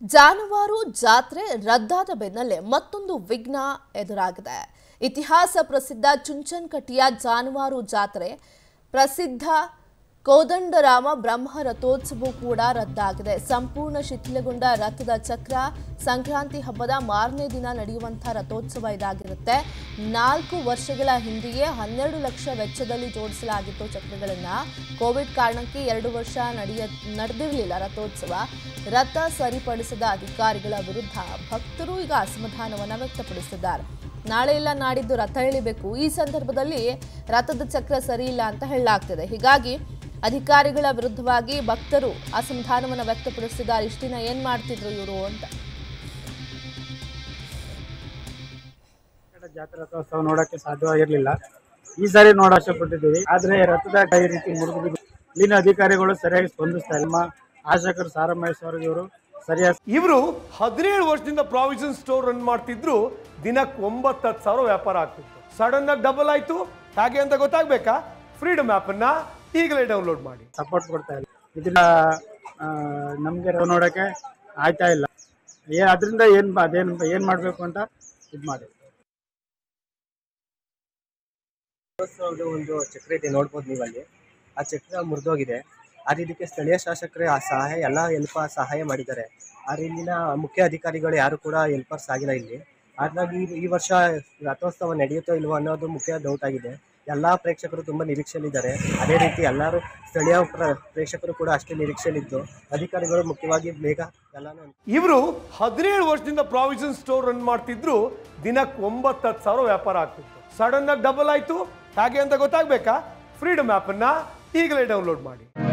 ಜಾನುವಾರು ಜಾತ್ರೆ ರದ್ದಾದ ಬೆನ್ನಲ್ಲೇ ಮತ್ತೊಂದು ವಿಘ್ನ ಎದುರಾಗಿದೆ ಇತಿಹಾಸ ಪ್ರಸಿದ್ಧ ಚುಂಚನಕಟ್ಟಿಯ ಜಾನುವಾರು ಜಾತ್ರೆ ಪ್ರಸಿದ್ಧ ಕೋದಂಡರಾಮ ಬ್ರಹ್ಮ ರಥೋತ್ಸವ ಕೂಡ ರದ್ದಾಗಿದೆ ಸಂಪೂರ್ಣ ಶಿಥಿಲಗೊಂಡ ರಥದ ಚಕ್ರ ಸಂಕ್ರಾಂತಿ ಹಬ್ಬದ ಮಾರನೇ ದಿನ ನಡೆಯುವಂತಹ ರಥೋತ್ಸವ ಇದಾಗಿರುತ್ತೆ ನಾಲ್ಕು ವರ್ಷಗಳ ಹಿಂದೆಯೇ ಹನ್ನೆರಡು ಲಕ್ಷ ವೆಚ್ಚದಲ್ಲಿ ಜೋಡಿಸಲಾಗಿತ್ತು ಚಕ್ರಗಳನ್ನ ಕೋವಿಡ್ ಕಾರಣಕ್ಕೆ ಎರಡು ವರ್ಷ ನಡೆಯ ನಡೆದಿರಲಿಲ್ಲ ರಥೋತ್ಸವ ರಥ ಸರಿಪಡಿಸದ ಅಧಿಕಾರಿಗಳ ವಿರುದ್ಧ ಭಕ್ತರು ಈಗ ಅಸಮಾಧಾನವನ್ನ ವ್ಯಕ್ತಪಡಿಸಿದ್ದಾರೆ ನಾಳೆ ಇಲ್ಲ ನಾಡಿದ್ದು ರಥ ಎಳಿಬೇಕು ಈ ಸಂದರ್ಭದಲ್ಲಿ ರಥದ ಚಕ್ರ ಸರಿ ಇಲ್ಲ ಅಂತ ಹೇಳಲಾಗ್ತಿದೆ ಹೀಗಾಗಿ ಅಧಿಕಾರಿಗಳ ವಿರುದ್ಧವಾಗಿ ಭಕ್ತರು ಅಸಮಾಧಾನವನ್ನು ವ್ಯಕ್ತಪಡಿಸಿದ್ದಾರೆ ಇಷ್ಟು ದಿನ ಏನ್ ಮಾಡ್ತಿದ್ರು ಇವರು ಅಂತ ಕಡೆ ಜಾತ್ರಾ ರಥೋತ್ಸವ ನೋಡಕ್ಕೆ ಸಾಧ್ಯವಾಗಿರ್ಲಿಲ್ಲ ಈ ಸಾರಿ ನೋಡ ಆಸೆಪಟ್ಟಿದ್ದೀವಿ ಆದ್ರೆ ರಥದ ಈ ರೀತಿ ಮುರಿದು ಬಿದ್ದು ಇಲ್ಲಿನ ಅಧಿಕಾರಿಗಳು ಸರಿಯಾಗಿ ಸ್ಪಂದಿಸ್ತಾ ಇಲ್ಲ ನಮ್ಮ ಶಾಸಕರು ಸಾರಮಹೇಶ್ವರ ಇವರು ಸರಿಯಾಗಿ ಇವರು ಹದಿನೇಳು ವರ್ಷದಿಂದ ಪ್ರಾವಿಷನ್ ಸ್ಟೋರ್ ರನ್ ಮಾಡ್ತಿದ್ರು ದಿನಕ್ಕೆ ಒಂಬತ್ತು ಹತ್ತು ಸಾವಿರ ವ್ಯಾಪಾರ ಆಗ್ತಿತ್ತು ಸಡನ್ ಆಗಿ ಡಬಲ್ ಆಯ್ತು ಹಾಗೆ ಅಂತ ಗೊತ್ತಾಗ್ಬೇಕಾ ಫ್ರೀಡಮ್ ಆ್ಯಪ್ ಅನ್ನ ಈಗಲೇ ಡೌನ್ಲೋಡ್ ಮಾಡಿ ಸಪೋರ್ಟ್ ಕೊಡ್ತಾ ಇಲ್ಲ ಇದನ್ನ ಆ, ನಮ್ಗೆ ರಥ ನೋಡಕ್ಕೆ ಆಯ್ತಾ ಇಲ್ಲ ಏ ಅದರಿಂದ ಏನ್ ಬ- ಅದೇನ್ ಏನ್ ಮಾಡ್ಬೇಕು ಅಂತ ಇದ್ ಮಾಡಿ ರಥೋತ್ಸವದ ಒಂದು ಚಕ್ರ ಇದೆ ನೋಡ್ಬೋದು ನೀವು ಅಲ್ಲಿ ಆ ಚಕ್ರ ಮುರಿದೋಗಿದೆ ಆದ್ರೆ ಇದಕ್ಕೆ ಸ್ಥಳೀಯ ಶಾಸಕರೇ ಆ ಸಹಾಯ ಎಲ್ಲ ಹೆಲ್ಪ್ ಸಹಾಯ ಮಾಡಿದ್ದಾರೆ ಆದ್ರೆ ಇಲ್ಲಿನ ಮುಖ್ಯ ಅಧಿಕಾರಿಗಳು ಯಾರು ಕೂಡ ಹೆಲ್ಪರ್ಸ್ ಆಗಿಲ್ಲ ಇಲ್ಲಿ ಹಾಗಾಗಿ ಈ- ಈ ವರ್ಷ ರಥೋತ್ಸವ ನಡೆಯುತ್ತೋ ಇಲ್ವೋ ಅನ್ನೋದು ಮುಖ್ಯ ಡೌಟ್ ಆಗಿದೆ ಎಲ್ಲ ಪ್ರೇಕ್ಷಕರು ತುಂಬ ನಿರೀಕ್ಷೆಯಲ್ಲಿದ್ದಾರೆ ಅದೇ ರೀತಿ ಎಲ್ಲರೂ ಸ್ಥಳೀಯ ಪ್ರ- ಪ್ರೇಕ್ಷಕರು ಕೂಡ ಅಷ್ಟೇ ನಿರೀಕ್ಷೆಯಲ್ಲಿದ್ದು ಅಧಿಕಾರಿಗಳು ಮುಖ್ಯವಾಗಿ ಬೇಗ ಎಲ್ಲಾನು ಇವರು ಹದಿನೇಳು ವರ್ಷದಿಂದ ಪ್ರಾವಿಷನ್ ಸ್ಟೋರ್ ರನ್ ಮಾಡ್ತಿದ್ರು ದಿನಕ್ಕೆ ಒಂಬತ್ತು ಹತ್ತು ಸಾವಿರ ವ್ಯಾಪಾರ ಆಗ್ತಿತ್ತು ಸಡನ್ ಆಗಿ ಡಬಲ್ ಆಯ್ತು ಹಾಗೆ ಅಂತ ಗೊತ್ತಾಗ್ಬೇಕಾ ಫ್ರೀಡಮ್ ಆ್ಯಪ್ ಅನ್ನ ಈಗಲೇ ಡೌನ್ಲೋಡ್ ಮಾಡಿ